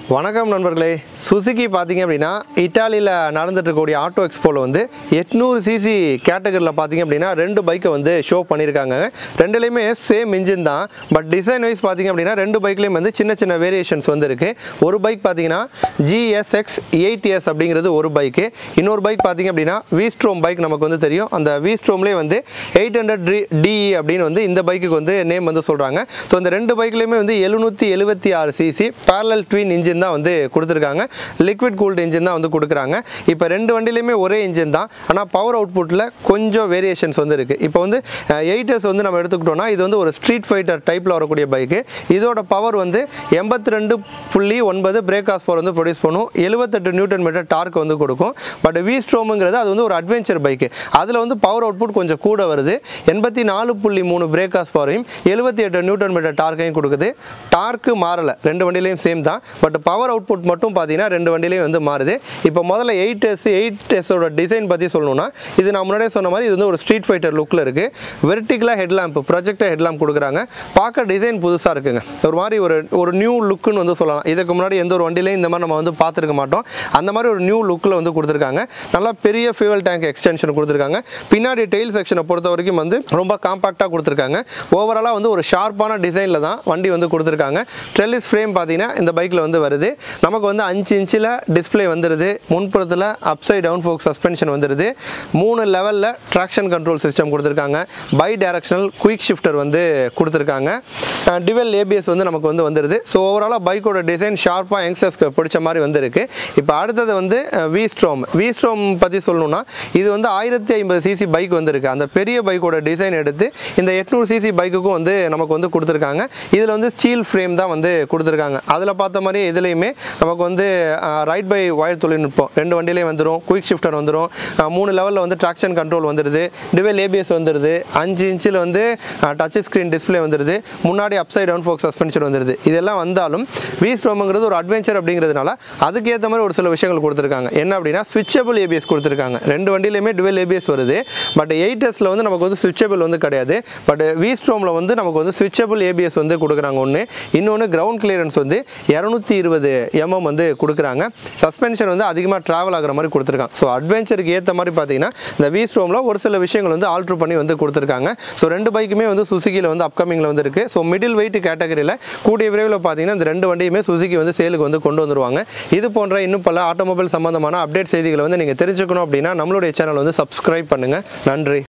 வணக்கம் நண்பர்களே சுசுகி பார்த்தீங்க அப்படின்னா இட்டாலியில் நடந்துட்டு இருக்கக்கூடிய ஆட்டோ எக்ஸ்போவில் வந்து எட்நூறு சிசி கேட்டகரியில் பார்த்தீங்க அப்படின்னா ரெண்டு பைக்கை வந்து ஷோ பண்ணியிருக்காங்க ரெண்டுலேயுமே சேம் இன்ஜின் தான் பட் டிசைன் வைஸ் பார்த்தீங்க அப்படின்னா ரெண்டு பைக்லேயும் வந்து சின்ன சின்ன வேரியேஷன்ஸ் வந்து இருக்குது ஒரு பைக் பார்த்தீங்கன்னா ஜிஎஸ்எக்ஸ் எயிட் எஸ் அப்படிங்கிறது ஒரு பைக்கு இன்னொரு பைக் பார்த்தீங்க அப்படின்னா வீஸ்ட்ரோம் பைக் நமக்கு வந்து தெரியும் அந்த வீஸ்ட்ரோம்லேயே வந்து எயிட் ஹண்ட்ரட் டிஇ அப்படின்னு வந்து இந்த பைக்குக்கு வந்து நேம் வந்து சொல்கிறாங்க ஸோ இந்த ரெண்டு பைக்லேயுமே வந்து எழுநூற்றி எழுபத்தி ஆறு சிசி பேரலல் ட்வின் இன்ஜின் தான் வந்து கொடுத்துருக்காங்க லிக்விட் கூல்டு இன்ஜின் தான் வந்து கொடுக்குறாங்க இப்போ ரெண்டு வண்டிலையுமே ஒரே இன்ஜின் தான் ஆனால் பவர் அவுட்புட்டில் கொஞ்சம் வேரியேஷன்ஸ் வந்து இருக்குது இப்போ வந்து எயிட்டர்ஸ் வந்து நம்ம எடுத்துக்கிட்டோம்னா இது வந்து ஒரு ஸ்ட்ரீட் ஃபைட்டர் டைப்பில் வரக்கூடிய பைக்கு இதோட பவர் வந்து எண்பத்தி ரெண்டு புள்ளி ஒன்பது பிரேக் ஆஸ் பவர் வந்து ப்ரொடியூஸ் பண்ணும் எழுபத்தெட்டு நியூட்டன் மீட்டர் டார்க் வந்து கொடுக்கும் பட் வி ஸ்ட்ரோமுங்கிறது அது வந்து ஒரு அட்வென்ச்சர் பைக்கு அதில் வந்து பவர் அவுட்புட் கொஞ்சம் கூட வருது எண்பத்தி நாலு புள்ளி மூணு பிரேக் ஆஸ் பவரையும் எழுபத்தி எட்டு நியூட்டன் மீட்டர் டார்க்கையும் கொடுக்குது டார்க்கு மாறலை ரெண்டு வண்டியிலையும் சேம் தான் பட் பவர் அவுட்புட் மட்டும் பார்த்தீங்கன்னா ரெண்டு வண்டியிலையும் வந்து மாறுது இப்போ முதல்ல எயிட் எஸ் எயிட் எஸோட டிசைன் பற்றி சொல்லணும்னா இது நான் முன்னாடியே சொன்ன மாதிரி இது வந்து ஒரு ஸ்ட்ரீட் ஃபைட்டர் லுக்கில் இருக்குது வெர்டிகலாக ஹெட்லாம்ப் ப்ரொஜெக்டர் ஹெட்லாம்ப் கொடுக்குறாங்க பார்க்க டிசைன் புதுசாக இருக்குங்க ஒரு மாதிரி ஒரு ஒரு நியூ லுக்குன்னு வந்து சொல்லலாம் இதுக்கு முன்னாடி எந்த ஒரு வண்டியிலையும் இந்த மாதிரி நம்ம வந்து பார்த்துருக்க மாட்டோம் அந்த மாதிரி ஒரு நியூ லுக்கில் வந்து கொடுத்துருக்காங்க நல்லா பெரிய ஃபியூவல் டேங்க் எக்ஸ்டென்ஷன் கொடுத்துருக்காங்க பின்னாடி டெயில் செக்ஷனை பொறுத்த வரைக்கும் வந்து ரொம்ப காம்பாக்டாக கொடுத்துருக்காங்க ஓவராலாக வந்து ஒரு ஷார்ப்பான டிசைனில் தான் வண்டி வந்து கொடுத்துருக்காங்க ட்ரெல்லிஸ் ஃப்ரேம் பார்த்தீங்கன்னா இந்த பைக்கில் வந்து வருது நமக்கு வந்து அஞ்சு இன்ச்சில் டிஸ்ப்ளே வந்துடுது முன்புறத்தில் அப்சைட் டவுன் ஃபோக் சஸ்பென்ஷன் வந்துடுது மூணு லெவலில் ட்ராக்ஷன் கண்ட்ரோல் சிஸ்டம் கொடுத்துருக்காங்க பை டைரக்ஷனல் குயிக் ஷிஃப்டர் வந்து கொடுத்துருக்காங்க டிவெல் ஏபிஎஸ் வந்து நமக்கு வந்து வந்துடுது ஸோ ஓவராலாக பைக்கோட டிசைன் ஷார்ப்பாக யங்ஸ்டர்ஸ்க்கு பிடிச்ச மாதிரி வந்திருக்கு இப்போ அடுத்தது வந்து வி ஸ்ட்ரோம் வி ஸ்ட்ரோம் பற்றி சொல்லணும்னா இது வந்து ஆயிரத்தி ஐம்பது சிசி பைக் வந்திருக்கு அந்த பெரிய பைக்கோட டிசைன் எடுத்து இந்த எட்நூறு சிசி பைக்குக்கும் வந்து நமக்கு வந்து கொடுத்துருக்காங்க இதில் வந்து ஸ்டீல் ஃப்ரேம் தான் வந்து கொடுத்துருக்காங்க அதில் பார்த்த மாதிரி இதுலேயுமே நமக்கு வந்து ரைட் பை வயர் தொழில்நுட்பம் ரெண்டு வண்டியிலையும் வந்துடும் குயிக் ஷிஃப்டர் வந்துடும் மூணு லெவலில் வந்து ட்ராக்ஷன் கண்ட்ரோல் வந்துடுது டிவெல் ஏபிஎஸ் வந்துடுது அஞ்சு இன்ச்சில் வந்து டச் ஸ்க்ரீன் டிஸ்ப்ளே வந்துடுது முன்னாடி அப்சைட் டவுன் ஃபோக் சஸ்பென்ஷன் வந்துடுது இதெல்லாம் வந்தாலும் வி ஸ்ட்ரோமுங்கிறது ஒரு அட்வென்ச்சர் அப்படிங்கிறதுனால அதுக்கேற்ற மாதிரி ஒரு சில விஷயங்கள் கொடுத்துருக்காங்க என்ன அப்படின்னா ஸ்விட்சபிள் ஏபிஎஸ் கொடுத்துருக்காங்க ரெண்டு வண்டியிலையுமே டுவெல் ஏபிஎஸ் வருது பட் எயிட்டஸில் வந்து நமக்கு வந்து ஸ்விட்சபிள் வந்து கிடையாது பட் வி ஸ்ட்ரோமில் வந்து நமக்கு வந்து ஸ்விட்சபிள் ஏபிஎஸ் வந்து கொடுக்குறாங்க ஒன்று இன்னொன்று கிரவுண்ட் கிளியரன்ஸ் வந்து இரநூத்தி இருபது எம்எம் வந்து கொடுக்குறாங்க சஸ்பென்ஷன் வந்து அதிகமாக ட்ராவல் ஆகிற மாதிரி கொடுத்துருக்காங்க ஸோ அட்வென்ச்சருக்கு ஏற்ற மாதிரி பார்த்தீங்கன்னா இந்த வி ஸ்ட்ரோமில் ஒரு சில விஷயங்கள் வந்து ஆல்ட்ரு பண்ணி வந்து கொடுத்துருக்காங்க ஸோ ரெண்டு பைக்குமே வந்து சுசுகியில் வந்து அப்கமிங்கில் வந்து இருக்குது ஸோ மிடில் வெயிட் கேட்டகரியில் கூடிய விரைவில் பார்த்தீங்கன்னா இந்த ரெண்டு வண்டியுமே சுசுகி வந்து சேலுக்கு வந்து கொண்டு வந்துருவாங்க இது போன்ற இன்னும் பல ஆட்டோமொபைல் சம்பந்தமான அப்டேட் செய்திகளை வந்து நீங்கள் தெரிஞ்சுக்கணும் அப்படின்னா நம்மளுடைய சேனல் வந்து சப்ஸ்கிரைப் பண்ணுங்கள் நன்றி